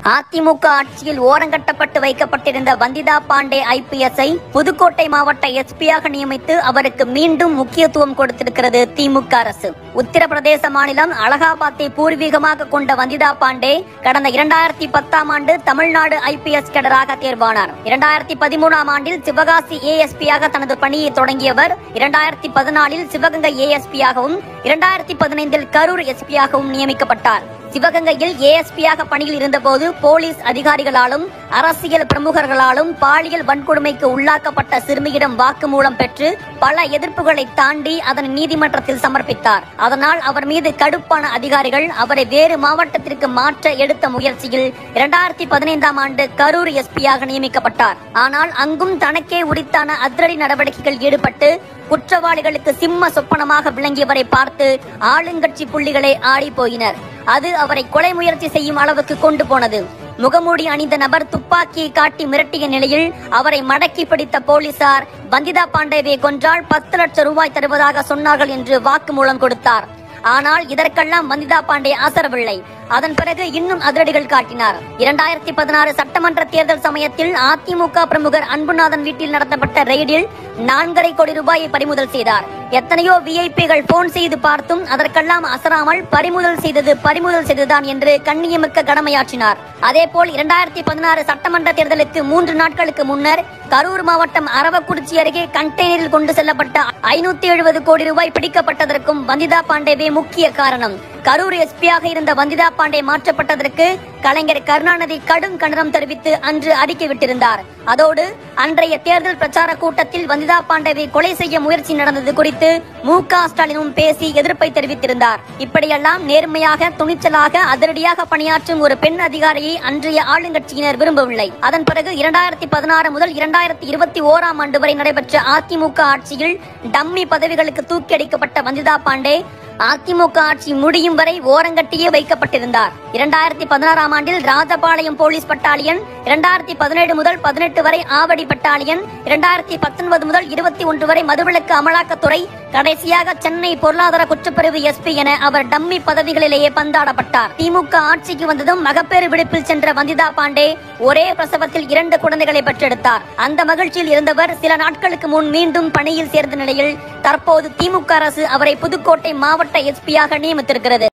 அதிமுக ஆட்சியில் ஓரங்கட்டப்பட்டு வைக்கப்பட்டிருந்த வந்திதா பாண்டே ஐபிஎஸ்ஐ புதுக்கோட்டை மாவட்ட எஸ்பியாக நியமித்து அவருக்கு மீண்டும் முக்கியத்துவம் கொடுத்திருக்கிறது திமுக அரசு உத்தரப்பிரதேச மாநிலம் அலகாபாத்தை பூர்வீகமாக கொண்ட வந்திதா பாண்டே கடந்த இரண்டாயிரத்தி பத்தாம் ஆண்டு தமிழ்நாடு ஐபிஎஸ் கேடராக தேர்வானார் இரண்டாயிரத்தி பதிமூணாம் ஆண்டில் சிவகாசி ஏஎஸ்பியாக தனது பணியை தொடங்கியவர் இரண்டாயிரத்தி பதினாலில் சிவகங்கை ஏஎஸ்பியாகவும் இரண்டாயிரத்தி பதினைந்தில் கரூர் எஸ்பியாகவும் நியமிக்கப்பட்டார் சிவகங்கையில் ஏஎஸ்பியாக பணியில் இருந்தபோது போலீஸ் அதிகாரிகளாலும் அரசியல் பிரமுகர்களாலும் பாலியல் வன்கொடுமைக்கு உள்ளாக்கப்பட்ட சிறுமியிடம் வாக்குமூலம் பெற்று பல எதிர்ப்புகளை தாண்டி அதனை நீதிமன்றத்தில் சமர்ப்பித்தார் அதனால் அவர் மீது கடுப்பான அதிகாரிகள் அவரை வேறு மாவட்டத்திற்கு மாற்ற எடுத்த முயற்சியில் இரண்டாயிரத்தி பதினைந்தாம் ஆண்டு கரூர் எஸ்பியாக நியமிக்கப்பட்டார் ஆனால் அங்கும் தனக்கே உரித்தான அதிரடி நடவடிக்கைகள் ஈடுபட்டு குற்றவாளிகளுக்கு சிம்ம சொப்பனமாக விளங்கியவரை பார்த்து ஆளுங்கட்சி புள்ளிகளே ஆடி போயினர் அது அவரை கொலை முயற்சி செய்யும் அளவுக்கு கொண்டு போனது முகமூடி அணிந்த நபர் துப்பாக்கியை காட்டி மிரட்டிய நிலையில் அவரை மடக்கி பிடித்த போலீசார் வந்திதா பாண்டேவை கொன்றால் பத்து லட்சம் ரூபாய் தருவதாக சொன்னார்கள் என்று வாக்குமூலம் கொடுத்தார் ஆனால் இதற்கெல்லாம் வந்திதா பாண்டே ஆசரவில்லை அதன் பிறகு இன்னும் அதிரடிகள் காட்டினார் இரண்டாயிரத்தி பதினாறு சட்டமன்ற தேர்தல் சமயத்தில் அதிமுக பிரமுகர் அன்புநாதன் வீட்டில் நடத்தப்பட்ட ரெய்டில் நான்கரை கோடி ரூபாயை பறிமுதல் செய்தார் எத்தனையோ விஐபிகள் போன் செய்து பார்த்தும் அதற்கெல்லாம் அசராமல் பறிமுதல் செய்தது பறிமுதல் செய்ததுதான் என்று கண்ணியமிக்க கடமையாற்றினார் அதேபோல் இரண்டாயிரத்தி பதினாறு சட்டமன்ற தேர்தலுக்கு மூன்று நாட்களுக்கு முன்னர் கரூர் மாவட்டம் அரவக்குறிச்சி அருகே கண்டெய்னரில் கொண்டு செல்லப்பட்ட ஐநூத்தி எழுபது கோடி ரூபாய் பிடிக்கப்பட்டதற்கும் வந்திதா பாண்டேவே முக்கிய காரணம் கரூர் எஸ்பியாக இருந்த வந்திதா பாண்டே மாற்றப்பட்டதற்கு கலைஞர் கருணாநிதி கடும் கண்டனம் தெரிவித்து அன்று அறிக்கை விட்டிருந்தார் அதோடு அன்றைய தேர்தல் பிரச்சார கூட்டத்தில் வந்திதா பாண்டேவை கொலை செய்ய முயற்சி நடந்தது குறித்து மு க ஸ்டாலினும் பேசி எதிர்ப்பை தெரிவித்திருந்தார் இப்படியெல்லாம் நேர்மையாக துணிச்சலாக அதிரடியாக பணியாற்றும் ஒரு பெண் அதிகாரியை அன்றைய ஆளுங்கட்சியினர் விரும்பவில்லை அதன் பிறகு இரண்டாயிரத்தி பதினாறு முதல் இரண்டாயிரத்தி இருபத்தி ஓராம் ஆண்டு வரை நடைபெற்ற அதிமுக ஆட்சியில் டம்மி பதவிகளுக்கு தூக்கி அடிக்கப்பட்ட வந்திதா பாண்டே அதிமுக ஆட்சி முடியும் வரை ஓரங்கட்டியே வைக்கப்பட்டிருந்தார் இரண்டாயிரத்தி பதினாறாம் ஆண்டில் ராஜபாளையம் போலீஸ் பட்டாலியன் இரண்டாயிரத்தி பதினேழு முதல் பதினெட்டு வரை ஆவடி பட்டாலியன் இரண்டாயிரத்தி பத்தொன்பது முதல் இருபத்தி ஒன்று வரை மதுவிலக்கு அமலாக்கத்துறை கடைசியாக சென்னை பொருளாதார குற்றப்பிரிவு எஸ்பி என அவர் டம்மி பதவிகளிலேயே பந்தாடப்பட்டார் திமுக ஆட்சிக்கு வந்ததும் மகப்பேறு விடுப்பில் சென்ற வந்திதா பாண்டே ஒரே பிரசவத்தில் இரண்டு குழந்தைகளை பெற்றெடுத்தார் அந்த மகிழ்ச்சியில் இருந்தவர் சில நாட்களுக்கு முன் மீண்டும் பணியில் சேர்ந்த நிலையில் தற்போது திமுக அரசு அவரை புதுக்கோட்டை மாவட்ட எஸ்பியாக நியமித்திருக்கிறது